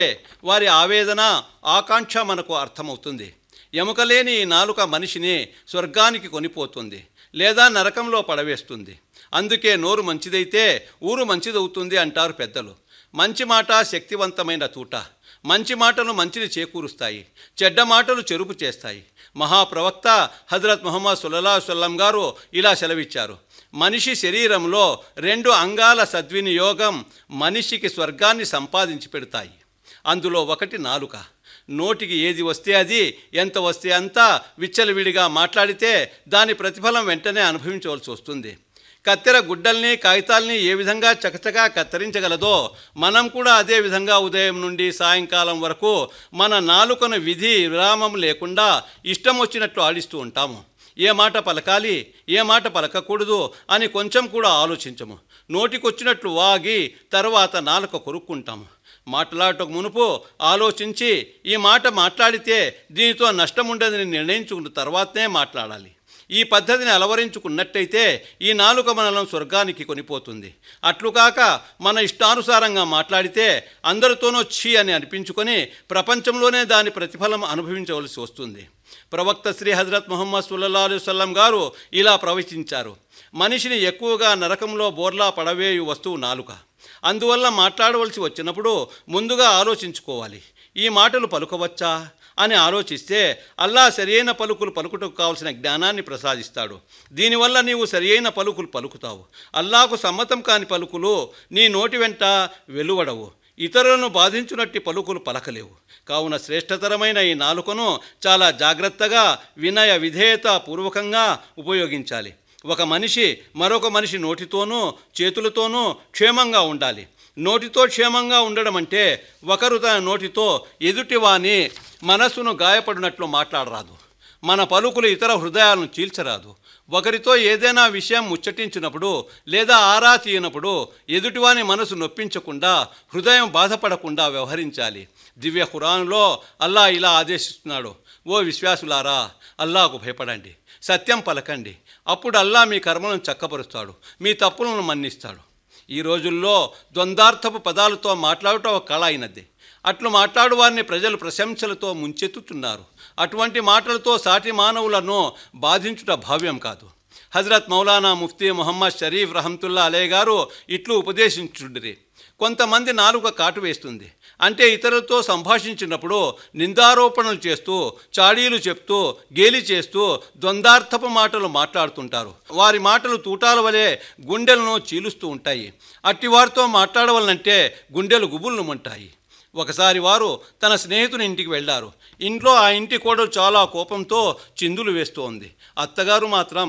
వారి ఆవేదన ఆకాంక్ష మనకు అర్థమవుతుంది ఎముకలేని ఈ నాలుక మనిషిని స్వర్గానికి కొనిపోతుంది లేదా నరకంలో పడవేస్తుంది అందుకే నోరు మంచిదైతే ఊరు మంచిదవుతుంది అంటారు పెద్దలు మంచి మాట శక్తివంతమైన తూట మంచి మాటలు మంచిని చేకూరుస్తాయి చెడ్డ మాటలు చెరుపు చేస్తాయి మహాప్రవక్త హజరత్ ముహమ్మద్ సుల్లా సుల్లం గారు ఇలా సెలవిచ్చారు మనిషి శరీరంలో రెండు అంగాల సద్వినియోగం మనిషికి స్వర్గాన్ని సంపాదించి పెడతాయి అందులో ఒకటి నాలుక నోటికి ఏది వస్తే అది ఎంత వస్తే అంత విచ్చలవిడిగా మాట్లాడితే దాని ప్రతిఫలం వెంటనే అనుభవించవలసి వస్తుంది కత్తెర గుడ్డల్ని కాగితాల్ని ఏ విధంగా చకచకా కత్తిరించగలదో మనం కూడా అదే విధంగా ఉదయం నుండి సాయంకాలం వరకు మన నాలుకను విధి విరామం లేకుండా ఇష్టం వచ్చినట్లు ఆడిస్తూ ఉంటాము ఏ మాట పలకాలి ఏ మాట పలకకూడదు అని కొంచెం కూడా ఆలోచించము నోటికొచ్చినట్లు వాగి తర్వాత నాలుక కొరుక్కుంటాము మాట్లాడటం మునుపు ఆలోచించి ఈ మాట మాట్లాడితే దీనితో నష్టం ఉండదని నిర్ణయించుకున్న తర్వాతనే మాట్లాడాలి ఈ పద్ధతిని అలవరించుకున్నట్టయితే ఈ నాలుక మనలను స్వర్గానికి కొనిపోతుంది అట్లు కాక మన ఇష్టానుసారంగా మాట్లాడితే అందరితోనో ఛీ అని అనిపించుకొని ప్రపంచంలోనే దాని ప్రతిఫలం అనుభవించవలసి వస్తుంది ప్రవక్త శ్రీ హజరత్ ముహమ్మద్ సుల్లా అలైవల్లం గారు ఇలా ప్రవచించారు మనిషిని ఎక్కువగా నరకంలో బోర్లా పడవేయు వస్తువు నాలుక అందువల్ల మాట్లాడవలసి వచ్చినప్పుడు ముందుగా ఆలోచించుకోవాలి ఈ మాటలు పలుకవచ్చా అని ఆలోచిస్తే అల్లా సరియైన పలుకులు పలుకుటకు కావలసిన జ్ఞానాన్ని ప్రసాదిస్తాడు దీనివల్ల నీవు సరియైన పలుకులు పలుకుతావు అల్లాకు సమ్మతం కాని పలుకులు నీ నోటి వెంట వెలువడవు ఇతరులను బాధించునట్టి పలుకులు పలకలేవు కావున శ్రేష్టతరమైన ఈ నాలుకను చాలా జాగ్రత్తగా వినయ విధేయత పూర్వకంగా ఉపయోగించాలి ఒక మనిషి మరొక మనిషి నోటితోనూ చేతులతోనూ క్షేమంగా ఉండాలి నోటితో క్షేమంగా ఉండడం అంటే ఒకరు తన నోటితో ఎదుటివాని మనస్సును గాయపడినట్లు మాట్లాడరాదు మన పలుకులు ఇతర హృదయాలను చీల్చరాదు ఒకరితో ఏదైనా విషయం ముచ్చటించినప్పుడు లేదా ఆరా తీయనప్పుడు ఎదుటివాని మనసు నొప్పించకుండా హృదయం బాధపడకుండా వ్యవహరించాలి దివ్య ఖురాన్లో అల్లా ఇలా ఆదేశిస్తున్నాడు ఓ విశ్వాసులారా అల్లాకు భయపడండి సత్యం పలకండి అప్పుడు అల్లా మీ కర్మలను చక్కపరుస్తాడు మీ తప్పులను మన్నిస్తాడు ఈ రోజుల్లో ద్వంద్వార్థపు పదాలతో మాట్లాడటం ఒక కళ అయినది అట్లు మాట్లాడు వారిని ప్రజలు ప్రశంసలతో ముంచెత్తుతున్నారు అటువంటి మాటలతో సాటి మానవులను బాధించుట భావ్యం కాదు హజరత్ మౌలానా ముఫ్తీ మొహమ్మద్ షరీఫ్ రహమతుల్లా అలే గారు ఇట్లు ఉపదేశించుండిరి కొంతమంది నాలుక కాటు వేస్తుంది అంటే ఇతరులతో సంభాషించినప్పుడు నిందారోపణలు చేస్తూ చాడీలు చెప్తూ గేలి చేస్తూ ద్వంద్వార్థపు మాటలు మాట్లాడుతుంటారు వారి మాటలు తూటాల వలె గుండెలను చీలుస్తూ ఉంటాయి అట్టివారితో మాట్లాడవలనంటే గుండెలు గుబుల్నుమంటాయి ఒకసారి వారు తన స్నేహితుని ఇంటికి వెళ్ళారు ఇంట్లో ఆ ఇంటి కోడలు చాలా కోపంతో చిందులు వేస్తూ ఉంది అత్తగారు మాత్రం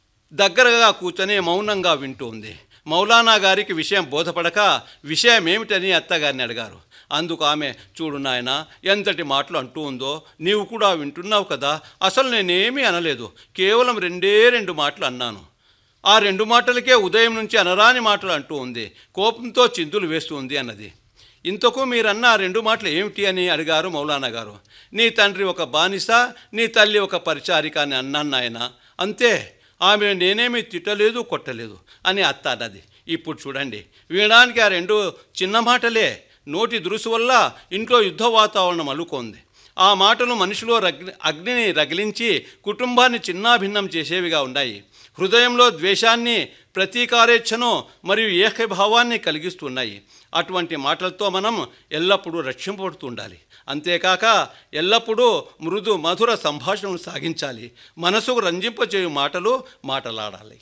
దగ్గరగా కూర్చొని మౌనంగా వింటూ ఉంది మౌలానా గారికి విషయం బోధపడక విషయం ఏమిటని అత్తగారిని అడిగారు అందుకు ఆమె చూడు నాయన ఎంతటి మాటలు అంటూ ఉందో నీవు కూడా వింటున్నావు కదా అసలు నేనేమీ అనలేదు కేవలం రెండే రెండు మాటలు అన్నాను ఆ రెండు మాటలకే ఉదయం నుంచి అనరాని మాటలు అంటూ ఉంది కోపంతో చిందులు వేస్తూ ఉంది అన్నది ఇంతకు మీరన్న ఆ రెండు మాటలు ఏమిటి అని అడిగారు మౌలానా గారు నీ తండ్రి ఒక బానిస నీ తల్లి ఒక పరిచారిక అని అన్నాను నాయన అంతే ఆమె నేనేమీ తిట్టలేదు కొట్టలేదు అని అత్త అన్నది ఇప్పుడు చూడండి వినడానికి ఆ రెండు చిన్న మాటలే నోటి దురుసు వల్ల ఇంట్లో యుద్ధ వాతావరణం అలుకొంది ఆ మాటలు మనిషిలో రగ్ని అగ్నిని రగిలించి కుటుంబాన్ని చిన్నాభిన్నం చేసేవిగా ఉన్నాయి హృదయంలో ద్వేషాన్ని ప్రతీకారేచ్ఛను మరియు ఏకభావాన్ని కలిగిస్తున్నాయి అటువంటి మాటలతో మనం ఎల్లప్పుడూ రక్షింపబడుతూ ఉండాలి అంతేకాక ఎల్లప్పుడూ మృదు మధుర సంభాషణను సాగించాలి మనసుకు రంజింపచేయు మాటలు మాటలాడాలి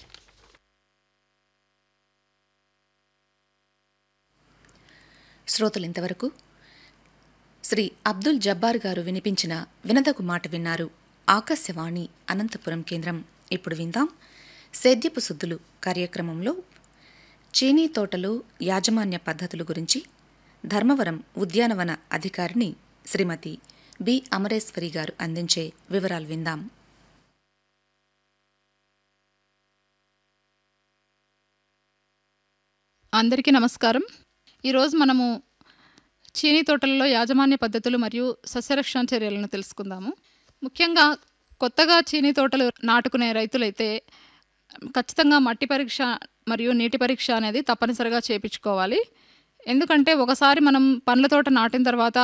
శ్రోతలు ఇంతవరకు శ్రీ అబ్దుల్ జబ్బార్ గారు వినిపించిన వినదగు మాట విన్నారు ఆకాశవాణి అనంతపురం కేంద్రం ఇప్పుడు విందాం సేద్యపు సుద్దులు కార్యక్రమంలో చీనీ తోటలు యాజమాన్య పద్ధతుల గురించి ధర్మవరం ఉద్యానవన అధికారిని శ్రీమతి బి అమరేశ్వరి గారు అందించే వివరాలు విందాం అందరికీ నమస్కారం ఈరోజు మనము చీనీ తోటలలో యాజమాన్య పద్ధతులు మరియు సస్యరక్షణ చర్యలను తెలుసుకుందాము ముఖ్యంగా కొత్తగా చీనీ తోటలు నాటుకునే రైతులైతే ఖచ్చితంగా మట్టి పరీక్ష మరియు నీటి పరీక్ష అనేది తప్పనిసరిగా చేపించుకోవాలి ఎందుకంటే ఒకసారి మనం పండ్ల తోట నాటిన తర్వాత